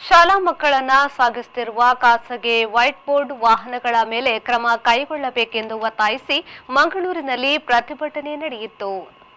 ಶಾಲಾ ಮಕ್ಕಳನ್ನ ಸಾಗಿಸುತ್ತಿರುವ ಖಾಸಗಿ ವೈಟ್ ಬೋರ್ಡ್ ವಾಹನಗಳ ಮೇಲೆ ಕ್ರಮ ಕೈಗೊಳ್ಳಬೇಕೆಂದು ಒತ್ತಾಯಿಸಿ ಮಂಗಳೂರಿನಲ್ಲಿ ಪ್ರತಿಭಟನೆ ನಡೆಯಿತು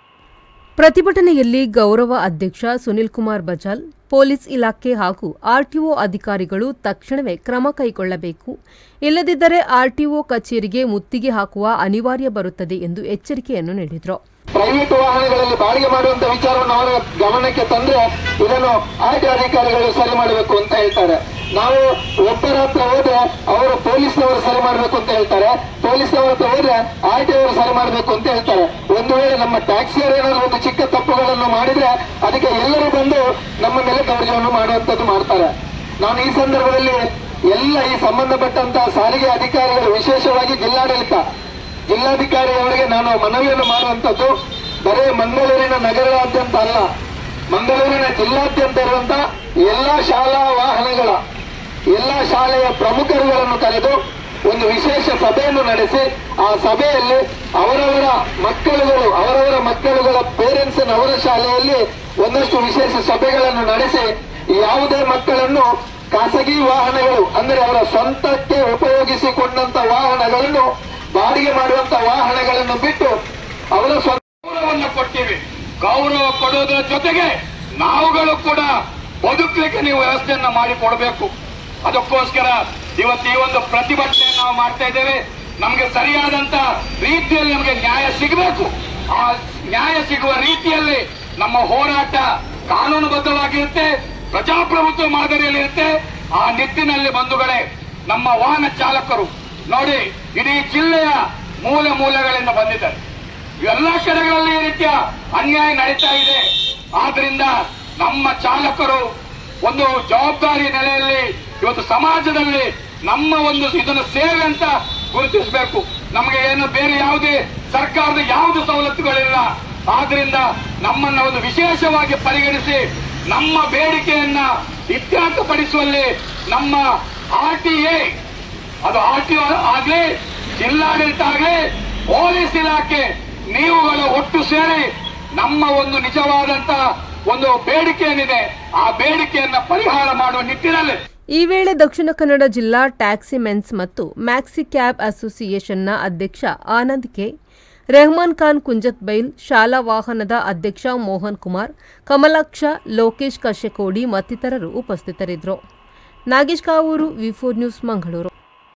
ಪ್ರತಿಭಟನೆಯಲ್ಲಿ ಗೌರವ ಅಧ್ಯಕ್ಷ ಸುನಿಲ್ ಕುಮಾರ್ ಬಜಾಲ್ ಪೊಲೀಸ್ ಇಲಾಖೆ ಹಾಗೂ ಆರ್ಟಿಒ ಅಧಿಕಾರಿಗಳು ತಕ್ಷಣವೇ ಕ್ರಮ ಕೈಗೊಳ್ಳಬೇಕು ಇಲ್ಲದಿದ್ದರೆ ಆರ್ಟಿಒ ಕಚೇರಿಗೆ ಮುತ್ತಿಗೆ ಹಾಕುವ ಅನಿವಾರ್ಯ ಬರುತ್ತದೆ ಎಂದು ಎಚ್ಚರಿಕೆಯನ್ನು ನೀಡಿದರು ಪ್ರೈವೇಟ್ ವಾಹನಗಳಲ್ಲಿ ಬಾಡಿಗೆ ಮಾಡುವಂತ ವಿಚಾರವನ್ನು ಅವರ ಗಮನಕ್ಕೆ ತಂದ್ರೆ ಇದನ್ನು ಆರ್ಟಿ ಅಧಿಕಾರಿಗಳು ಸರಿ ಮಾಡಬೇಕು ಅಂತ ಹೇಳ್ತಾರೆ ನಾವು ಒಬ್ಬರ ಹತ್ರ ಹೋದ್ರೆ ಅವರು ಪೊಲೀಸ್ನವರು ಸರಿ ಮಾಡಬೇಕು ಅಂತ ಹೇಳ್ತಾರೆ ಪೊಲೀಸ್ನವರ ಹತ್ರ ಹೋದ್ರೆ ಆರ್ಟಿ ಅವರು ಸರಿ ಮಾಡಬೇಕು ಅಂತ ಹೇಳ್ತಾರೆ ಒಂದು ವೇಳೆ ನಮ್ಮ ಟ್ಯಾಕ್ಸಿಯವರು ಏನಾದ್ರು ಒಂದು ಚಿಕ್ಕ ತಪ್ಪುಗಳನ್ನು ಮಾಡಿದ್ರೆ ಅದಕ್ಕೆ ಎಲ್ಲರೂ ಬಂದು ನಮ್ಮ ಮೇಲೆ ದೌರ್ಜನ್ಯವನ್ನು ಮಾಡುವಂತದ್ದು ಮಾಡ್ತಾರೆ ನಾನು ಈ ಸಂದರ್ಭದಲ್ಲಿ ಎಲ್ಲ ಈ ಸಂಬಂಧಪಟ್ಟಂತಹ ಸಾರಿಗೆ ಅಧಿಕಾರಿಗಳು ವಿಶೇಷವಾಗಿ ಜಿಲ್ಲಾಡಳಿತ ಜಿಲ್ಲಾಧಿಕಾರಿಯವರಿಗೆ ನಾನು ಮನವಿಯನ್ನು ಮಾಡುವಂತದ್ದು ಬರೇ ಮಂಗಳೂರಿನ ನಗರದಾದ್ಯಂತ ಅಲ್ಲ ಮಂಗಳೂರಿನ ಜಿಲ್ಲಾದ್ಯಂತ ಇರುವಂತಹ ಎಲ್ಲಾ ಶಾಲಾ ವಾಹನಗಳ ಎಲ್ಲಾ ಶಾಲೆಯ ಪ್ರಮುಖರುಗಳನ್ನು ಕರೆದು ಒಂದು ವಿಶೇಷ ಸಭೆಯನ್ನು ನಡೆಸಿ ಆ ಸಭೆಯಲ್ಲಿ ಅವರವರ ಮಕ್ಕಳುಗಳು ಅವರವರ ಮಕ್ಕಳುಗಳ ಪೇರೆಂಟ್ಸ್ ಅವರ ಶಾಲೆಯಲ್ಲಿ ಒಂದಷ್ಟು ವಿಶೇಷ ಸಭೆಗಳನ್ನು ನಡೆಸಿ ಯಾವುದೇ ಮಕ್ಕಳನ್ನು ಖಾಸಗಿ ವಾಹನಗಳು ಅಂದರೆ ಅವರ ಸ್ವಂತಕ್ಕೆ ಉಪಯೋಗಿಸಿಕೊಂಡಂತ ವಾಹನಗಳನ್ನು ಬಾಡಿಗೆ ಮಾಡುವಂತ ವಾಹನಗಳನ್ನು ಬಿಟ್ಟು ಅವರ ಸ್ವಂತ ಗೌರವವನ್ನು ಕೊಡ್ತೀವಿ ಗೌರವ ಕೊಡೋದ್ರ ಜೊತೆಗೆ ನಾವುಗಳು ಕೂಡ ಬದುಕಲಿಕ್ಕೆ ನೀವು ವ್ಯವಸ್ಥೆಯನ್ನ ಮಾಡಿ ಕೊಡಬೇಕು ಅದಕ್ಕೋಸ್ಕರ ಇವತ್ತು ಈ ಒಂದು ಪ್ರತಿಭಟನೆ ನಾವು ಮಾಡ್ತಾ ಇದ್ದೇವೆ ನಮಗೆ ಸರಿಯಾದಂತ ರೀತಿಯಲ್ಲಿ ನಮಗೆ ನ್ಯಾಯ ಸಿಗಬೇಕು ಆ ನ್ಯಾಯ ಸಿಗುವ ರೀತಿಯಲ್ಲಿ ನಮ್ಮ ಹೋರಾಟ ಕಾನೂನುಬದ್ಧವಾಗಿರುತ್ತೆ ಪ್ರಜಾಪ್ರಭುತ್ವ ಮಾದರಿಯಲ್ಲಿ ಇರುತ್ತೆ ಆ ನಿಟ್ಟಿನಲ್ಲಿ ಬಂಧುಗಳೇ ನಮ್ಮ ವಾಹನ ಚಾಲಕರು ನೋಡಿ ಇಡೀ ಜಿಲ್ಲೆಯ ಮೂಲೆ ಮೂಲೆಗಳಿಂದ ಬಂದಿದ್ದಾರೆ ಎಲ್ಲ ಕಡೆಗಳಲ್ಲಿ ಈ ರೀತಿಯ ಅನ್ಯಾಯ ನಡೀತಾ ಇದೆ ಆದ್ರಿಂದ ನಮ್ಮ ಚಾಲಕರು ಒಂದು ಜವಾಬ್ದಾರಿ ನೆಲೆಯಲ್ಲಿ ಇವತ್ತು ಸಮಾಜದಲ್ಲಿ ನಮ್ಮ ಒಂದು ಇದನ್ನು ಸೇವೆ ಅಂತ ಗುರುತಿಸಬೇಕು ನಮಗೆ ಏನು ಬೇರೆ ಯಾವುದೇ ಸರ್ಕಾರದ ಯಾವುದು ಸವಲತ್ತುಗಳಿಲ್ಲ ಆದ್ರಿಂದ ನಮ್ಮನ್ನ ಒಂದು ವಿಶೇಷವಾಗಿ ಪರಿಗಣಿಸಿ ನಮ್ಮ ಬೇಡಿಕೆಯನ್ನ ಇತ್ಯರ್ಥಪಡಿಸುವಲ್ಲಿ ನಮ್ಮ ಆರ್ ಟಿ ಎ ಅದು ಆರ್ ಟಿ ಆಗ್ಲಿ ಜಿಲ್ಲಾಡಳಿತ ಆಗ್ಲಿ ಪೊಲೀಸ್ ಇಲಾಖೆ ನೀವುಗಳು ಒಟ್ಟು ಸೇರಿ ನಮ್ಮ ಒಂದು ನಿಜವಾದಂತ ಒಂದು ಬೇಡಿಕೆ ಏನಿದೆ ಆ ಬೇಡಿಕೆಯನ್ನ ಪರಿಹಾರ ಮಾಡುವ ನಿಟ್ಟಿನಲ್ಲಿ ಈ ವೇಳೆ ದಕ್ಷಿಣ ಕನ್ನಡ ಜಿಲ್ಲಾ ಟ್ಯಾಕ್ಸಿ ಮೆನ್ಸ್ ಮತ್ತು ಮ್ಯಾಕ್ಸಿ ಕ್ಯಾಬ್ ಅಸೋಸಿಯೇಷನ್ನ ಅಧ್ಯಕ್ಷ ಆನಂದ್ ಕೆ ರೆಹಮಾನ್ ಖಾನ್ ಕುಂಜತ್ ಬೈಲ್ ಶಾಲಾ ವಾಹನದ ಅಧ್ಯಕ್ಷ ಮೋಹನ್ ಕುಮಾರ್ ಕಮಲಾಕ್ಷ ಲೋಕೇಶ್ ಕಶ್ಯಕೋಡಿ ಮತ್ತಿತರರು ಉಪಸ್ಥಿತರಿದ್ದರು Nagesh Kavoor V four news Mangaluru